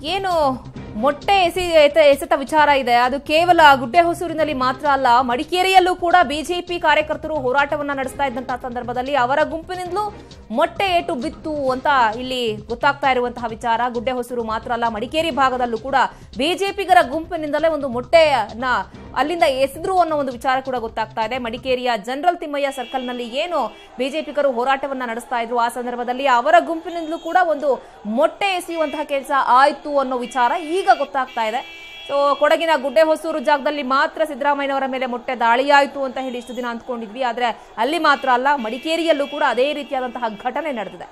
ಏನು ಮೊಟ್ಟೆ ಎಸಿ ಎತ- ಎಸೆತ ವಿಚಾರ ಇದೆ ಅದು ಕೇವಲ ಗುಡ್ಡೆ ಹೊಸೂರಿನಲ್ಲಿ ಮಾತ್ರ ಅಲ್ಲ ಮಡಿಕೇರಿಯಲ್ಲೂ ಕೂಡ ಬಿಜೆಪಿ ಕಾರ್ಯಕರ್ತರು ಹೋರಾಟವನ್ನ ನಡೆಸ್ತಾ ಇದ್ದಂತಹ ಸಂದರ್ಭದಲ್ಲಿ ಅವರ ಗುಂಪಿನಿಂದಲೂ ಮೊಟ್ಟೆ ಏಟು ಬಿತ್ತು ಅಂತ ಇಲ್ಲಿ ಗೊತ್ತಾಗ್ತಾ ಇರುವಂತಹ ವಿಚಾರ ಗುಡ್ಡೆ ಹೊಸೂರು ಮಾತ್ರ ಅಲ್ಲ ಮಡಿಕೇರಿ ಭಾಗದಲ್ಲೂ ಕೂಡ ಬಿಜೆಪಿಗರ ಗುಂಪಿನಿಂದಲೇ ಒಂದು ಮೊಟ್ಟೆಯನ್ನ ಅಲ್ಲಿಂದ ಎಸೆದ್ರು ಅನ್ನೋ ಒಂದು ವಿಚಾರ ಕೂಡ ಗೊತ್ತಾಗ್ತಾ ಇದೆ ಮಡಿಕೇರಿಯ ಜನರಲ್ ತಿಮ್ಮಯ್ಯ ಸರ್ಕಲ್ನಲ್ಲಿ ಏನು ಬಿಜೆಪಿಗರು ಹೋರಾಟವನ್ನ ನಡೆಸ್ತಾ ಇದ್ರು ಆ ಸಂದರ್ಭದಲ್ಲಿ ಅವರ ಗುಂಪಿನಿಂದಲೂ ಕೂಡ ಒಂದು ಮೊಟ್ಟೆ ಎಸೆಯುವಂತಹ ಕೆಲಸ ಆಯ್ತು ಅನ್ನೋ ವಿಚಾರ ಈಗ ಗೊತ್ತಾಗ್ತಾ ಇದೆ ಸೊ ಕೊಡಗಿನ ಗುಡ್ಡೆ ಹೊಸೂರು ಜಾಗದಲ್ಲಿ ಮಾತ್ರ ಸಿದ್ದರಾಮಯ್ಯನವರ ಮೇಲೆ ಮೊಟ್ಟೆ ದಾಳಿಯಾಯಿತು ಅಂತ ಹೇಳಿ ಇಷ್ಟು ದಿನ ಅಂದ್ಕೊಂಡಿದ್ವಿ ಆದ್ರೆ ಅಲ್ಲಿ ಮಾತ್ರ ಅಲ್ಲ ಮಡಿಕೇರಿಯಲ್ಲೂ ಕೂಡ ಅದೇ ರೀತಿಯಾದಂತಹ ಘಟನೆ ನಡೆದಿದೆ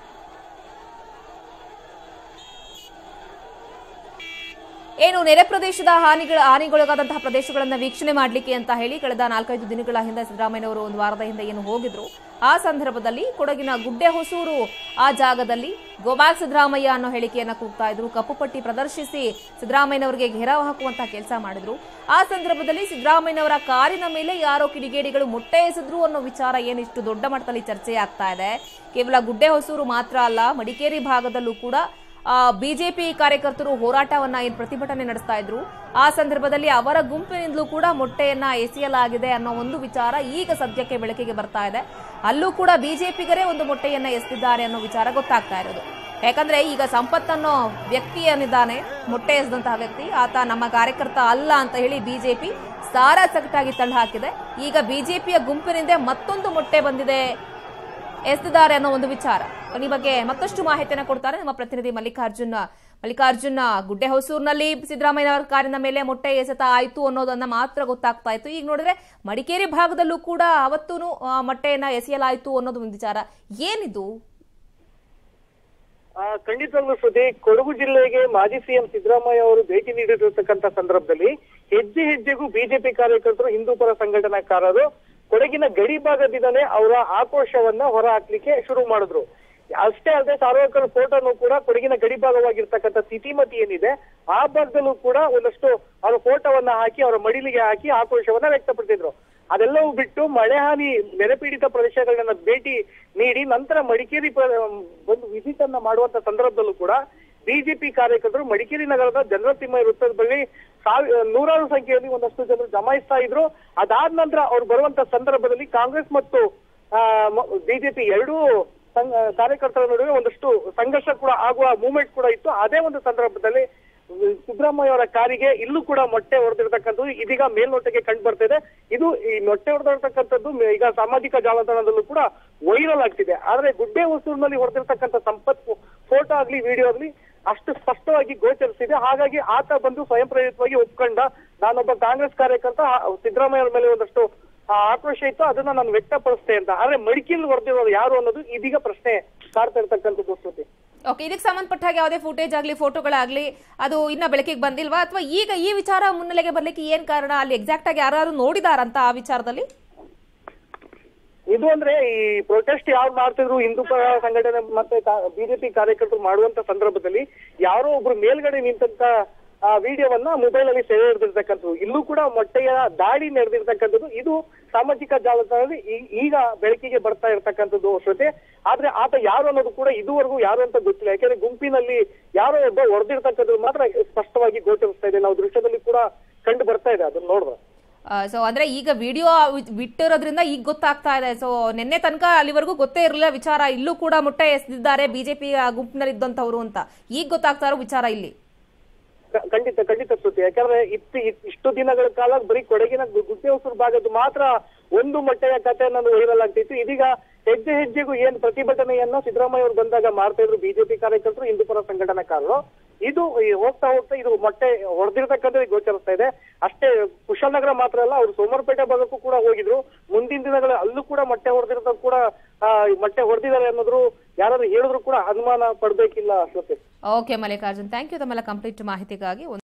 ಏನು ನೆರೆ ಪ್ರದೇಶದ ಹಾನಿಗಳ ಹಾನಿಗೊಳಗಾದಂತಹ ಪ್ರದೇಶಗಳನ್ನು ವೀಕ್ಷಣೆ ಮಾಡಲಿಕ್ಕೆ ಅಂತ ಹೇಳಿ ಕಳೆದ ನಾಲ್ಕೈದು ದಿನಗಳ ಹಿಂದೆ ಸಿದ್ದರಾಮಯ್ಯನವರು ಒಂದು ವಾರದ ಹಿಂದೆ ಏನು ಹೋಗಿದ್ರು ಆ ಸಂದರ್ಭದಲ್ಲಿ ಕೊಡಗಿನ ಗುಡ್ಡೆ ಹೊಸೂರು ಆ ಜಾಗದಲ್ಲಿ ಗೋಬ್ಯಾಕ್ ಸಿದ್ದರಾಮಯ್ಯ ಅನ್ನೋ ಹೇಳಿಕೆಯನ್ನ ಕೂಗ್ತಾ ಇದ್ರು ಕಪ್ಪು ಪಟ್ಟಿ ಪ್ರದರ್ಶಿಸಿ ಸಿದ್ದರಾಮಯ್ಯನವರಿಗೆ ಘೇರಾವ್ ಹಾಕುವಂತ ಕೆಲಸ ಮಾಡಿದ್ರು ಆ ಸಂದರ್ಭದಲ್ಲಿ ಸಿದ್ದರಾಮಯ್ಯನವರ ಕಾರಿನ ಮೇಲೆ ಯಾರೋ ಕಿಡಿಗೇಡಿಗಳು ಮೊಟ್ಟೆ ಎಸೆದ್ರು ಅನ್ನೋ ವಿಚಾರ ಏನಿಷ್ಟು ದೊಡ್ಡ ಮಟ್ಟದಲ್ಲಿ ಚರ್ಚೆ ಆಗ್ತಾ ಇದೆ ಕೇವಲ ಗುಡ್ಡೆ ಹೊಸೂರು ಮಾತ್ರ ಅಲ್ಲ ಮಡಿಕೇರಿ ಭಾಗದಲ್ಲೂ ಕೂಡ ಬಿಜೆಪಿ ಕಾರ್ಯಕರ್ತರು ಹೋರಾಟವನ್ನ ಏನು ಪ್ರತಿಭಟನೆ ನಡೆಸ್ತಾ ಇದ್ರು ಆ ಸಂದರ್ಭದಲ್ಲಿ ಅವರ ಗುಂಪಿನಿಂದಲೂ ಕೂಡ ಮೊಟ್ಟೆಯನ್ನ ಎಸೆಯಲಾಗಿದೆ ಅನ್ನೋ ಒಂದು ವಿಚಾರ ಈಗ ಸದ್ಯಕ್ಕೆ ಬೆಳಕಿಗೆ ಬರ್ತಾ ಇದೆ ಅಲ್ಲೂ ಕೂಡ ಬಿಜೆಪಿಗರೇ ಒಂದು ಮೊಟ್ಟೆಯನ್ನ ಎಸೆದಿದ್ದಾರೆ ಅನ್ನೋ ವಿಚಾರ ಗೊತ್ತಾಗ್ತಾ ಇರೋದು ಯಾಕಂದ್ರೆ ಈಗ ಸಂಪತ್ ಅನ್ನೋ ವ್ಯಕ್ತಿ ಏನಿದ್ದಾನೆ ಮೊಟ್ಟೆ ಎಸೆದಂತಹ ವ್ಯಕ್ತಿ ಆತ ನಮ್ಮ ಕಾರ್ಯಕರ್ತ ಅಲ್ಲ ಅಂತ ಹೇಳಿ ಬಿಜೆಪಿ ಸಾರಾ ಸಗಟಾಗಿ ತಳ್ಳಿ ಹಾಕಿದೆ ಈಗ ಬಿಜೆಪಿಯ ಗುಂಪಿನಿಂದ ಮತ್ತೊಂದು ಮೊಟ್ಟೆ ಬಂದಿದೆ ಎಸೆದಿದ್ದಾರೆ ಅನ್ನೋ ಒಂದು ವಿಚಾರ ಈ ಬಗ್ಗೆ ಮತ್ತಷ್ಟು ಮಾಹಿತಿಯನ್ನು ಕೊಡ್ತಾರೆ ನಮ್ಮ ಪ್ರತಿನಿಧಿ ಮಲ್ಲಿಕಾರ್ಜುನ್ ಮಲ್ಲಿಕಾರ್ಜುನ್ ಗುಡ್ಡೆ ಹೊಸೂರಿನಲ್ಲಿ ಸಿದ್ದರಾಮಯ್ಯ ಅವರ ಕಾರಿನ ಮೇಲೆ ಮೊಟ್ಟೆ ಎಸೆತ ಆಯ್ತು ಅನ್ನೋದನ್ನ ಮಾತ್ರ ಗೊತ್ತಾಗ್ತಾ ಇತ್ತು ಈಗ ನೋಡಿದ್ರೆ ಮಡಿಕೇರಿ ಭಾಗದಲ್ಲೂ ಕೂಡ ಅವತ್ತೂ ಮೊಟ್ಟೆಯನ್ನ ಎಸೆಯಲಾಯ್ತು ಅನ್ನೋದು ಒಂದು ವಿಚಾರ ಏನಿದು ಆ, ಖಂಡಿತವಾಗ್ಲೂ ಶ್ರುತಿ ಕೊಡಗು ಜಿಲ್ಲೆಗೆ ಮಾಜಿ ಸಿಎಂ ಸಿದ್ದರಾಮಯ್ಯ ಅವರು ಭೇಟಿ ನೀಡಿರತಕ್ಕಂತ ಸಂದರ್ಭದಲ್ಲಿ ಹೆಜ್ಜೆ ಹೆಜ್ಜೆಗೂ ಬಿಜೆಪಿ ಕಾರ್ಯಕರ್ತರು ಹಿಂದೂ ಪರ ಸಂಘಟನಾಕಾರರು ಕೊಡಗಿನ ಗಡಿ ಭಾಗದಿಂದಲೇ ಅವರ ಆಕ್ರೋಶವನ್ನ ಹೊರ ಹಾಕ್ಲಿಕ್ಕೆ ಶುರು ಮಾಡಿದ್ರು ಅಷ್ಟೇ ಅಲ್ಲದೆ ಸಾರ್ವಜನಿಕರ ಫೋಟೋನು ಕೂಡ ಕೊಡಗಿನ ಗಡಿ ಭಾಗವಾಗಿರ್ತಕ್ಕಂಥ ಸ್ಥಿತಿಮತಿ ಏನಿದೆ ಆ ಭಾಗದಲ್ಲೂ ಕೂಡ ಒಂದಷ್ಟು ಅವರ ಫೋಟೋವನ್ನ ಹಾಕಿ ಅವರ ಮಡಿಲಿಗೆ ಹಾಕಿ ಆಕ್ರೋಶವನ್ನ ವ್ಯಕ್ತಪಡಿಸಿದ್ರು ಅದೆಲ್ಲವೂ ಬಿಟ್ಟು ಮಳೆ ಹಾನಿ ನೆರೆಪೀಡಿತ ಪ್ರದೇಶಗಳನ್ನ ಭೇಟಿ ನೀಡಿ ನಂತರ ಮಡಿಕೇರಿ ಪ್ರ- ಒಂದು ವಿಸಿಟ್ ಅನ್ನ ಮಾಡುವಂತ ಸಂದರ್ಭದಲ್ಲೂ ಕೂಡ ಬಿಜೆಪಿ ಕಾರ್ಯಕರ್ತರು ಮಡಿಕೇರಿ ನಗರದ ಜನರಲ್ ತಿಮ್ಮಯ್ಯ ವೃತ್ತದ ಬಳಿ ಸಾವಿ ನೂರಾರು ಸಂಖ್ಯೆಯಲ್ಲಿ ಒಂದಷ್ಟು ಜನರು ಜಮಾಯಿಸ್ತಾ ಇದ್ರು ಅದಾದ ನಂತರ ಅವ್ರು ಬರುವಂತ ಸಂದರ್ಭದಲ್ಲಿ ಕಾಂಗ್ರೆಸ್ ಮತ್ತು ಬಿಜೆಪಿ ಎರಡೂ ಸಂಘ- ಕಾರ್ಯಕರ್ತರ ನಡುವೆ ಒಂದಷ್ಟು ಸಂಘರ್ಷ ಕೂಡ ಆಗುವ ಮೂವ್ಮೆಂಟ್ ಕೂಡ ಇತ್ತು ಅದೇ ಒಂದು ಸಂದರ್ಭದಲ್ಲಿ ಸಿದ್ದರಾಮಯ್ಯ ಅವರ ಕಾರಿಗೆ ಇಲ್ಲೂ ಕೂಡ ಮೊಟ್ಟೆ ಹೊಡೆದಿರ್ತಕ್ಕಂಥದ್ದು ಇದೀಗ ಮೇಲ್ನೋಟಕ್ಕೆ ಕಂಡು ಬರ್ತಿದೆ ಇದು ಈ ಮೊಟ್ಟೆ ಹೊಡೆದಿರ್ತಕ್ಕಂಥದ್ದು ಮೇ- ಈಗ ಸಾಮಾಜಿಕ ಜಾಲತಾಣದಲ್ಲೂ ಕೂಡ ವೈರಲ್ ಆಗ್ತಿದೆ ಆದ್ರೆ ಗುಡ್ಡೆ ಹೊಸೂರಿನಲ್ಲಿ ಹೊಡೆದಿರ್ತಕ್ಕಂಥ ಸಂಪತ್ ಫೋಟೋ ಆಗ್ಲಿ ವಿಡಿಯೋ ಆಗ್ಲಿ ಅಷ್ಟು ಸ್ಪಷ್ಟವಾಗಿ ಗೋಚರಿಸಿದೆ ಹಾಗಾಗಿ ಆತ ಬಂದು ಸ್ವಯಂ ಪ್ರೇರಿತವಾಗಿ ಒಪ್ಕೊಂಡ ನಾನೊಬ್ಬ ಕಾಂಗ್ರೆಸ್ ಕಾರ್ಯಕರ್ತ ಆ, ಸಿದ್ದರಾಮಯ್ಯ ಅವರ ಮೇಲೆ ಒಂದಷ್ಟು ಆ, ಆಕ್ರೋಶ ಇತ್ತು ಅದನ್ನ ನಾನು ವ್ಯಕ್ತಪಡಿಸ್ತೆ ಅಂತ ಆದ್ರೆ ಮಡಿಕೇಲಿ ಹೊಡೆದಿರೋದು ಯಾರು ಅನ್ನೋದು ಇದೀಗ ಪ್ರಶ್ನೆ ಕಾಡ್ತಾ ಇರ್ತಕ್ಕಂಥದ್ದು ಶ್ರುತಿ ಓಕೆ ಇದಕ್ಕೆ ಸಂಬಂಧಪಟ್ಟ ಹಾಗೆ ಯಾವುದೇ ಫುಟೇಜ್ ಆಗಲಿ ಫೋಟೋಗಳಾಗ್ಲಿ ಅದು ಇನ್ನ ಬೆಳಕಿಗೆ ಬಂದಿಲ್ವಾ ಅಥವಾ ಈಗ ಈ ವಿಚಾರ ಮುನ್ನೆಲೆಗೆ ಬರ್ಲಿಕ್ಕೆ ಏನ್ ಕಾರಣ ಅಲ್ಲಿ ಎಕ್ಸಾಕ್ಟ್ ಆಗಿ ಯಾರು ನೋಡಿದಾರಂತ ಆ ವಿಚಾರದಲ್ಲಿ ಇದು ಅಂದ್ರೆ ಈ ಪ್ರೊಟೆಸ್ಟ್ ಯಾರು ಮಾಡ್ತಿದ್ರು ಹಿಂದೂ ಪರ ಸಂಘಟನೆ ಮತ್ತೆ ಬಿಜೆಪಿ ಕಾರ್ಯಕರ್ತರು ಮಾಡುವಂತ ಸಂದರ್ಭದಲ್ಲಿ ಯಾರೋ ಒಬ್ರು ಮೇಲ್ಗಡೆ ನಿಂತಂತ ಆ ವಿಡಿಯೋವನ್ನ ಮೊಬೈಲ್ ಅಲ್ಲಿ ಸೆರೆ ಹಿಡಿದಿರ್ತಕ್ಕಂಥದ್ದು ಇಲ್ಲೂ ಕೂಡ ಮೊಟ್ಟೆಯ ದಾಳಿ ನಡೆದಿರ್ತಕ್ಕಂಥದ್ದು ಇದು ಸಾಮಾಜಿಕ ಜಾಲತಾಣದಲ್ಲಿ ಈ- ಈಗ ಬೆಳಕಿಗೆ ಬರ್ತಾ ಇರ್ತಕ್ಕಂಥದ್ದು ಶ್ರೋತೆ ಆದ್ರೆ ಆತ ಯಾರು ಅನ್ನೋದು ಕೂಡ ಇದುವರೆಗೂ ಯಾರು ಅಂತ ಗೊತ್ತಿಲ್ಲ ಯಾಕಂದ್ರೆ ಗುಂಪಿನಲ್ಲಿ ಯಾರೋ ಒಬ್ಬ ಹೊಡೆದಿರ್ತಕ್ಕಂಥದ್ದು ಮಾತ್ರ ಸ್ಪಷ್ಟವಾಗಿ ಗೋಚರಿಸ್ತಾ ಇದೆ ನಾವು ದೃಶ್ಯದಲ್ಲಿ ಕೂಡ ಕಂಡು ಬರ್ತಾ ಇದೆ ಅದನ್ನ ನೋಡಿದ್ರೆ ಸೊ ಅಂದ್ರೆ ಈಗ ವಿಡಿಯೋ ಬಿಟ್ಟಿರೋದ್ರಿಂದ ಈಗ ಗೊತ್ತಾಗ್ತಾ ಇದೆ ಸೊ ನಿನ್ನೆ ತನಕ ಅಲ್ಲಿವರೆಗೂ ಗೊತ್ತೇ ಇರಲಿಲ್ಲ ವಿಚಾರ ಇಲ್ಲೂ ಕೂಡ ಮೊಟ್ಟೆ ಎಸೆದಿದ್ದಾರೆ ಬಿಜೆಪಿ ಗುಂಪಿನಲ್ಲಿ ಇದ್ದಂಥವ್ರು ಅಂತ ಈಗ ಗೊತ್ತಾಗ್ತಾ ಇರೋ ವಿಚಾರ ಇಲ್ಲಿ ಕ- ಖಂಡಿತ ಖಂಡಿತ ಶ್ರುತಿ ಯಾಕಂದ್ರೆ ಇತ್ತು ಇತ್- ಇಷ್ಟು ದಿನಗಳ ಕಾಲ ಬರೀ ಕೊಡಗಿನ ಗು- ಗುಡ್ಡೆ ಹೊಸೂರು ಭಾಗದ್ದು ಮಾತ್ರ ಒಂದು ಮೊಟ್ಟೆಯ ಕಥೆ ಅನ್ನೋದು ವೈರಲ್ ಆಗ್ತಿತ್ತು ಇದೀಗ ಹೆಜ್ಜೆ ಹೆಜ್ಜೆಗೂ ಏನ್ ಪ್ರತಿಭಟನೆಯನ್ನ ಸಿದ್ದರಾಮಯ್ಯ ಅವರು ಬಂದಾಗ ಮಾಡ್ತಾ ಇದ್ರು ಬಿಜೆಪಿ ಕಾರ್ಯಕರ್ತರು ಹಿಂದೂ ಪರ ಸಂಘಟನಾಕಾರರು ಇದು ಈ ಹೋಗ್ತಾ ಹೋಗ್ತಾ ಇದು ಮೊಟ್ಟೆ ಹೊಡೆದಿರ್ತಕ್ಕಂಥದ್ದು ಗೋಚರಿಸ್ತಾ ಇದೆ ಅಷ್ಟೇ ಕುಶಾಲನಗರ ಮಾತ್ರ ಅಲ್ಲ ಅವರು ಸೋಮವಾರಪೇಟೆ ಭಾಗಕ್ಕೂ ಕೂಡ ಹೋಗಿದ್ರು ಮುಂದಿನ ದಿನಗಳ ಅಲ್ಲೂ ಕೂಡ ಮೊಟ್ಟೆ ಹೊಡೆದಿರೋದು ಕೂಡ ಆ, ಈ ಮೊಟ್ಟೆ ಹೊಡೆದಿದ್ದಾರೆ ಅನ್ನೋದ್ರು ಯಾರಾದ್ರೂ ಹೇಳಿದ್ರು ಕೂಡ ಅನುಮಾನ ಪಡ್ಬೇಕಿಲ್ಲ Shruti okay Mallikarjun thank you ತಮ್ಮೆಲ್ಲ ಕಂಪ್ಲೀಟ್ ಮಾಹಿತಿಗಾಗಿ